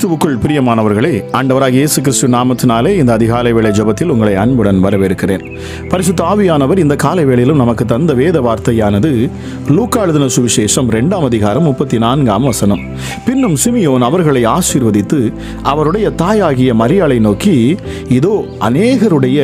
கிறிஸ்துவுக்குள் பிரியமானவர்களே ஆண்டவராக இயேசு கிறிஸ்து நாமத்தினாலே இந்த அதிகாலை வேளை ஜெபத்தில் உங்களை அன்புடன் வரவேற்கிறேன் பரிசுத்த ஆவியானவர் இந்த காலை வேளையிலும் நமக்கு தந்த வேத வார்த்தையானது லூக்கா எழுதின சுவிசேஷம் இரண்டாம் அதிகாரம் முப்பத்தி நான்காம் வசனம் பின்னும் சிமியோன் அவர்களை ஆசீர்வதித்து அவருடைய தாயாகிய மரியாளை நோக்கி இதோ அநேகருடைய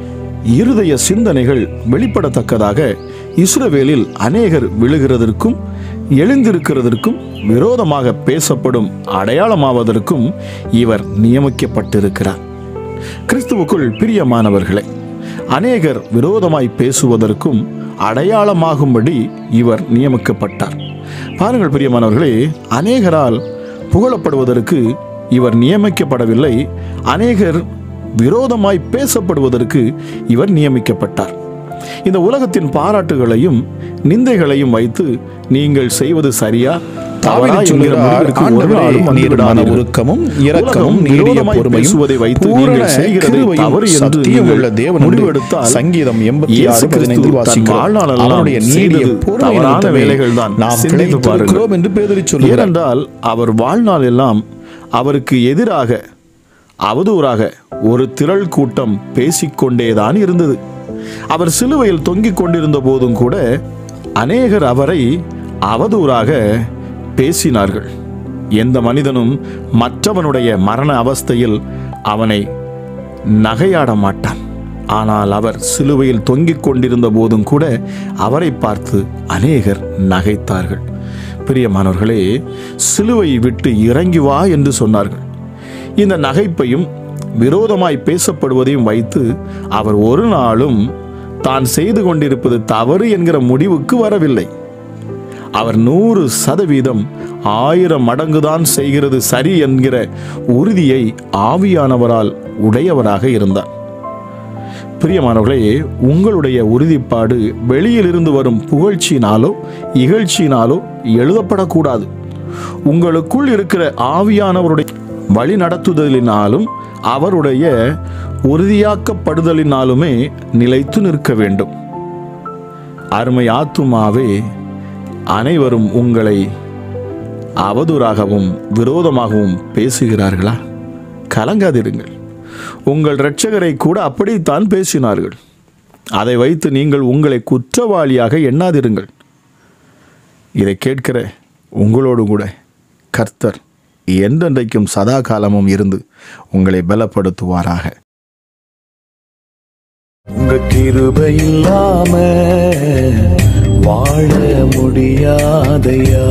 இருதய சிந்தனைகள் வெளிப்படத்தக்கதாக இஸ்ரவேலில் அநேகர் விழுகிறதற்கும் எழுந்திருக்கிறதற்கும் விரோதமாக பேசப்படும் அடையாளமாவதற்கும் இவர் நியமிக்கப்பட்டிருக்கிறார் கிறிஸ்துவுக்குள் பிரியமானவர்களே அநேகர் விரோதமாய் பேசுவதற்கும் அடையாளமாகும்படி இவர் நியமிக்கப்பட்டார் பாருங்கள் பிரியமானவர்களே அநேகரால் புகழப்படுவதற்கு இவர் நியமிக்கப்படவில்லை அநேகர் விரோதமாய் பேசப்படுவதற்கு இவர் நியமிக்கப்பட்டார் இந்த உலகத்தின் பாராட்டுகளையும் நிந்தைகளையும் வைத்து நீங்கள் செய்வது சரியா தவறா தாவீது என்கிற சொல்கிறார், முடிவிற்கு ஒரு "ஆண்டவரே, நாளும் வந்து நீர் விடாதீர்கள்." மன உருக்கமும், இரக்கமும், உலகம் நீடிய விரோதமாய் பொறுமையும், பேசுவதை வைத்து பூரண நீங்கள் செய்கிறதை கிருபையும், தவறு என்று சத்தியம் உள்ள நீங்கள் தேவன் என்று முடிவெடுத்தால் சங்கீதம் 86, இயேசு 15 கிறிஸ்து தன் வாசிக்கிறோம். வாழ்நாளெல்லாம் அவருடைய நீடிய செய்தது பொறுமை தவறான நிமித்தமே வேலைகள் தான் நாம் சிந்தித்து பிழைத்திருக்கிறோம் பாருங்கள். என்று பேதுரு சொல்கிறார். ஏனென்றால் அவர் வாழ்நாள் எல்லாம் அவருக்கு எதிராக அவதூறாக ஒரு திரள் கூட்டம் பேசிக்கொண்டேதான் இருந்தது அவர் சிலுவையில் தொங்கிக் கொண்டிருந்த போதும் கூட அநேகர் அவரை அவதூறாக பேசினார்கள் எந்த மனிதனும் மற்றவனுடைய மரண அவஸ்தையில் அவனை நகையாட மாட்டான் ஆனால் அவர் சிலுவையில் தொங்கிக் கொண்டிருந்த போதும் கூட அவரை பார்த்து அநேகர் நகைத்தார்கள் பிரியமானவர்களே சிலுவை விட்டு இறங்கி வா என்று சொன்னார்கள் இந்த நகைப்பையும் விரோதமாய் பேசப்படுவதையும் வைத்து அவர் ஒரு நாளும் தான் செய்து கொண்டிருப்பது தவறு என்கிற முடிவுக்கு வரவில்லை அவர் நூறு சதவீதம் ஆயிரம் மடங்குதான் செய்கிறது சரி என்கிற உறுதியை ஆவியானவரால் உடையவராக இருந்தார் பிரியமானவர்களே உங்களுடைய உறுதிப்பாடு வெளியிலிருந்து வரும் புகழ்ச்சியினாலோ இகழ்ச்சியினாலோ எழுதப்படக்கூடாது உங்களுக்குள் இருக்கிற ஆவியானவருடைய வழி நடத்துதலினாலும் அவருடைய உறுதியாக்கப்படுதலினாலுமே நிலைத்து நிற்க வேண்டும் அருமை ஆத்துமாவே அனைவரும் உங்களை அவதூறாகவும் விரோதமாகவும் பேசுகிறார்களா கலங்காதிருங்கள் உங்கள் இரட்சகரை கூட அப்படித்தான் பேசினார்கள் அதை வைத்து நீங்கள் உங்களை குற்றவாளியாக எண்ணாதிருங்கள் இதை கேட்கிற உங்களோடு கூட கர்த்தர் என்றென்றைக்கும் சதா காலமும் இருந்து உங்களை பலப்படுத்துவாராக உங்க கிருபை இல்லாம வாழ முடியாதையா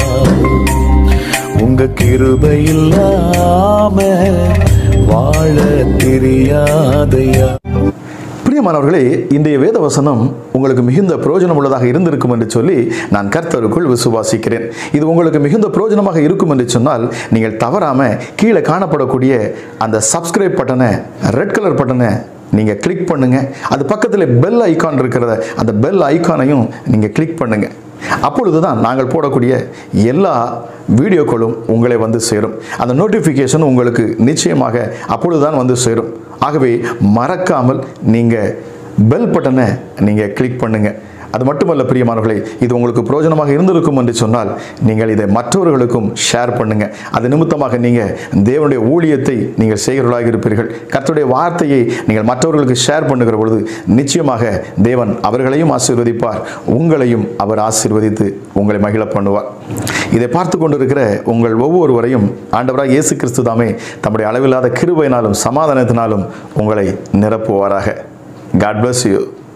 உங்க கிருபை இல்லாம வாழ தெரியாதையா பிரியமானவர்களே இன்றைய வேத வசனம் உங்களுக்கு மிகுந்த பிரயோஜனம் உள்ளதாக இருந்திருக்கும் என்று சொல்லி நான் கர்த்தருக்குள் விசுவாசிக்கிறேன் இது உங்களுக்கு மிகுந்த பிரயோஜனமாக இருக்கும் என்று சொன்னால் நீங்கள் தவறாம கீழே காணப்படக்கூடிய அந்த சப்ஸ்கிரைப் பட்டனை ரெட் கலர் பட்டனை நீங்கள் கிளிக் பண்ணுங்க அது பக்கத்தில் பெல் ஐகான் இருக்கிறத அந்த பெல் ஐகானையும் நீங்கள் கிளிக் பண்ணுங்க அப்பொழுது தான் நாங்கள் போடக்கூடிய எல்லா வீடியோக்களும் உங்களை வந்து சேரும் அந்த நோட்டிஃபிகேஷன் உங்களுக்கு நிச்சயமாக அப்பொழுது தான் வந்து சேரும் ஆகவே மறக்காமல் நீங்கள் பெல் பட்டனை நீங்கள் கிளிக் பண்ணுங்க அது மட்டுமல்ல பிரியமானவர்களே இது உங்களுக்கு பிரயோஜனமாக இருந்திருக்கும் என்று சொன்னால் நீங்கள் இதை மற்றவர்களுக்கும் ஷேர் பண்ணுங்க அது நிமித்தமாக நீங்கள் தேவனுடைய ஊழியத்தை நீங்கள் செய்கிறவர்களாக இருப்பீர்கள் கர்த்தருடைய வார்த்தையை நீங்கள் மற்றவர்களுக்கு ஷேர் பண்ணுகிற பொழுது நிச்சயமாக தேவன் அவர்களையும் ஆசீர்வதிப்பார் உங்களையும் அவர் ஆசீர்வதித்து உங்களை மகிழ பண்ணுவார் இதை பார்த்து கொண்டிருக்கிற உங்கள் ஒவ்வொருவரையும் ஆண்டவராக இயேசு கிறிஸ்து தாமே தம்முடைய அளவில்லாத கிருபையினாலும் சமாதானத்தினாலும் உங்களை நிரப்புவாராக காட் bless you